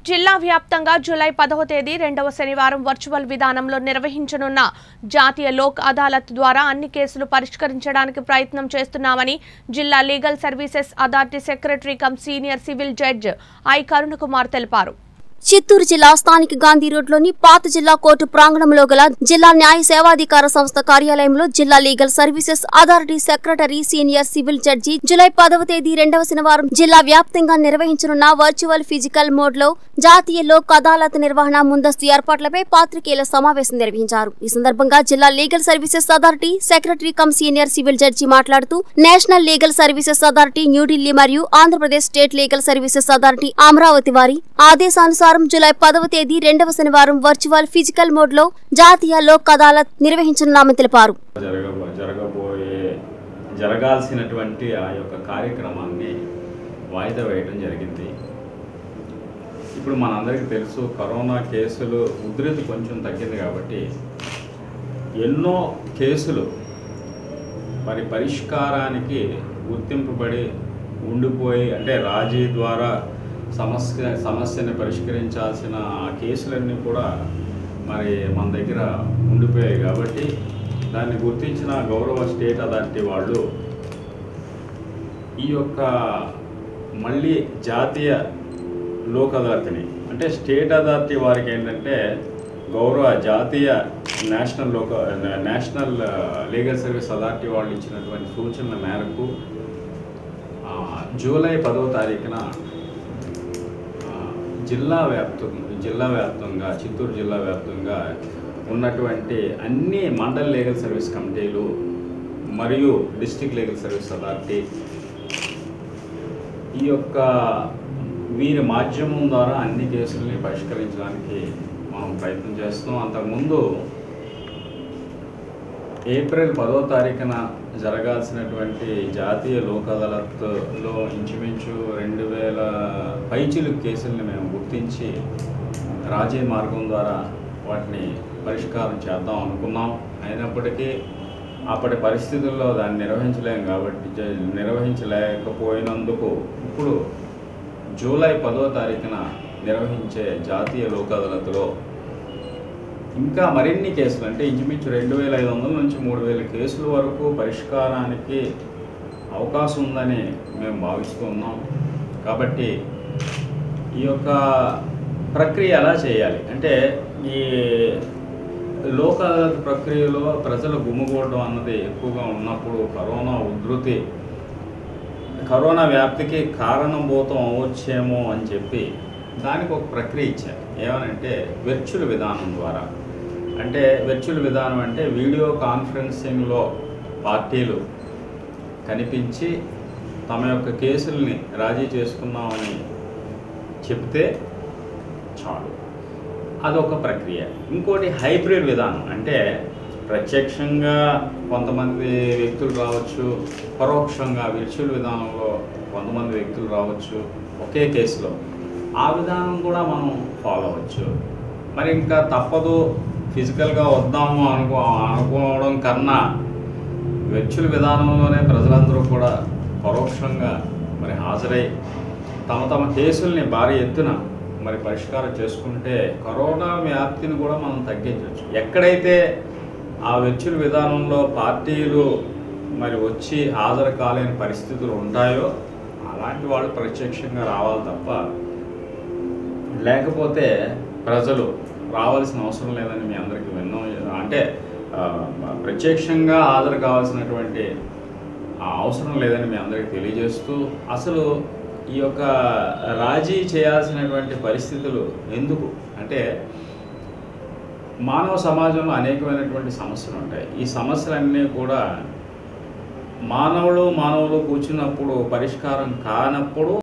జిల్లా వ్యాప్తంగా జూలై పదవ తేదీ రెండవ శనివారం వర్చువల్ విధానంలో నిర్వహించనున్న జాతీయ లోక్ అదాలత్ ద్వారా అన్ని కేసులు పరిష్కరించడానికి ప్రయత్నం చేస్తున్నామని జిల్లా legal services authority secretary cum senior civil judge I Karunakumar తెలిపారు చిత్తూరు జిల్లా స్థానిక గాంధీ రోడ్లోని పాత జిల్లా కోర్టు ప్రాంగణంలో గల జిల్లా న్యాయ సేవాధికార సంస్థ కార్యాలయంలో జిల్లా legal services authority secretary senior civil judge July పదవ తేదీ రెండవ శనివారం జిల్లా వ్యాప్తంగా నిర్వహించనున్న వర్చువల్ ఫిజికల్ మోడ్ లో జాతీయ లోక్ అదాలత్ నిర్వహణ ముందస్తు ఏర్పాట్లపై పాత్రికేయుల సమావేశం నిర్వహించారు ఈ సందర్భంగా జిల్లా legal services authority secretary cum senior civil judge మాట్లాడుతూ national legal services authority New Delhi మరియు Andhra Pradesh state legal services authority Amaravati వారి ఆదేశానుసారం జులై పదవ తేదీ రెండవ శనివారం వర్చువల్ ఫిజికల్ మోడ్ లో జాతీయ లోక్ అదాలత్ నిర్వహించనున్నామని తెలిపారు జరగబో జరగబోయే జరగాల్సినటువంటి ఆ యొక్క కార్యక్రమాన్ని వాయిదా వేయడం జరిగింది ఇప్పుడు మనందరికీ తెలుసు కరోనా కేసులు ఉధృతి కొంచెం తగ్గింది కాబట్టి ఎన్నో కేసులు మరి పరిష్కారానికి గుర్తింపబడి ఉండిపోయి అంటే రాజీ ద్వారా సమస్య సమస్యని పరిష్కరించాల్సిన ఆ కేసులన్నీ కూడా మరి మన దగ్గర ఉండిపోయాయి కాబట్టి దాన్ని గుర్తించిన గౌరవ స్టేట్ అథారిటీ వాళ్ళు ఈ యొక్క మళ్ళీ జాతీయ లోక్ అదాలత్ని అంటే స్టేట్ అథారిటీ వారికి ఏంటంటే గౌరవ జాతీయ నేషనల్ లోక నేషనల్ లీగల్ సర్వీస్ అథారిటీ వాళ్ళు ఇచ్చినటువంటి సూచనల మేరకు ఆ, జూలై పదవ తారీఖున ఆ, జిల్లా వ్యాప్తంగా జిల్లా వ్యాప్తంగా చిత్తూరు జిల్లా వ్యాప్తంగా ఉన్నటువంటి అన్ని మండల్ లీగల్ సర్వీస్ కమిటీలు మరియు డిస్ట్రిక్ట్ లీగల్ సర్వీస్ అథారిటీ ఈ యొక్క వీరి మాధ్యమం ద్వారా అన్ని కేసుల్ని పరిష్కరించడానికి మనం ప్రయత్నం చేస్తున్నాం అంతకుముందు ఏప్రిల్ పదో తారీఖున జరగాల్సినటువంటి జాతీయ లోక్ అదాలత్లో ఇంచుమించు రెండు వేల పైచిలు కేసుల్ని మేము గుర్తించి రాజీ మార్గం ద్వారా వాటిని పరిష్కారం చేద్దాం అనుకున్నాం అయినప్పటికీ అప్పటి పరిస్థితుల్లో దాన్ని నిర్వహించలేం కాబట్టి జ- నిర్వహించలేకపోయినందుకు ఇప్పుడు జూలై పదో తారీఖున నిర్వహించే జాతీయ లోక్ అదాలత్లో ఇంకా మరిన్ని కేసులు అంటే ఇంచుమించు రెండు వేల ఐదు వందల నుంచి మూడు వేల కేసుల వరకు పరిష్కారానికి అవకాశం ఉందని మేము భావిస్తూ ఉన్నాం కాబట్టి ఈ యొక్క ప్రక్రియ ఎలా చేయాలి అంటే ఈ లోక అదాలత్ ప్రక్రియలో ప్రజలు గుమ్ముగూడడం అన్నది ఎక్కువగా ఉన్నప్పుడు కరోనా ఉధృతి కరోనా వ్యాప్తికి కారణభూతం అవ్వచ్చేమో అని చెప్పి దానికి ఒక ప్రక్రియ ఇచ్చారు ఏమనంటే వెర్చువల్ విధానం ద్వారా అంటే వెర్చువల్ విధానం అంటే వీడియో కాన్ఫరెన్సింగ్లో పార్టీలు కనిపించి తమ యొక్క కేసుల్ని రాజీ చేసుకున్నామని చెప్తే చాలు అదొక ప్రక్రియ ఇంకోటి హైబ్రిడ్ విధానం అంటే ప్రత్యక్షంగా కొంతమంది వ్యక్తులు రావచ్చు పరోక్షంగా విర్చువల్ విధానంలో కొంతమంది వ్యక్తులు రావచ్చు ఒకే కేసులో ఆ విధానం కూడా మనం ఫాలో అవ్వచ్చు మరి ఇంకా తప్పదు ఫిజికల్గా వద్దాము అనుకో అనుకోవడం కన్నా వెర్చువల్ విధానంలోనే ప్రజలందరూ కూడా పరోక్షంగా మరి హాజరై తమ తమ కేసుల్ని భారీ ఎత్తున మరి పరిష్కారం చేసుకుంటే కరోనా వ్యాప్తిని కూడా మనం తగ్గించవచ్చు ఎక్కడైతే ఆ వెర్చువల్ విధానంలో పార్టీలు మరి వచ్చి హాజరు కాలేని పరిస్థితులు ఉంటాయో అలాంటి వాళ్ళు ప్రత్యక్షంగా రావాలి తప్ప లేకపోతే ప్రజలు రావాల్సిన అవసరం లేదని మీ అందరికీ విన్నాం అంటే ఆ, ప్రత్యక్షంగా హాజరు కావాల్సినటువంటి ఆ అవసరం లేదని మీ అందరికీ తెలియజేస్తూ అసలు ఈ యొక్క రాజీ చేయాల్సినటువంటి పరిస్థితులు ఎందుకు అంటే మానవ సమాజంలో అనేకమైనటువంటి సమస్యలు ఉంటాయి ఈ సమస్యలన్నీ కూడా మానవులు మానవులు కూర్చున్నప్పుడు పరిష్కారం కానప్పుడు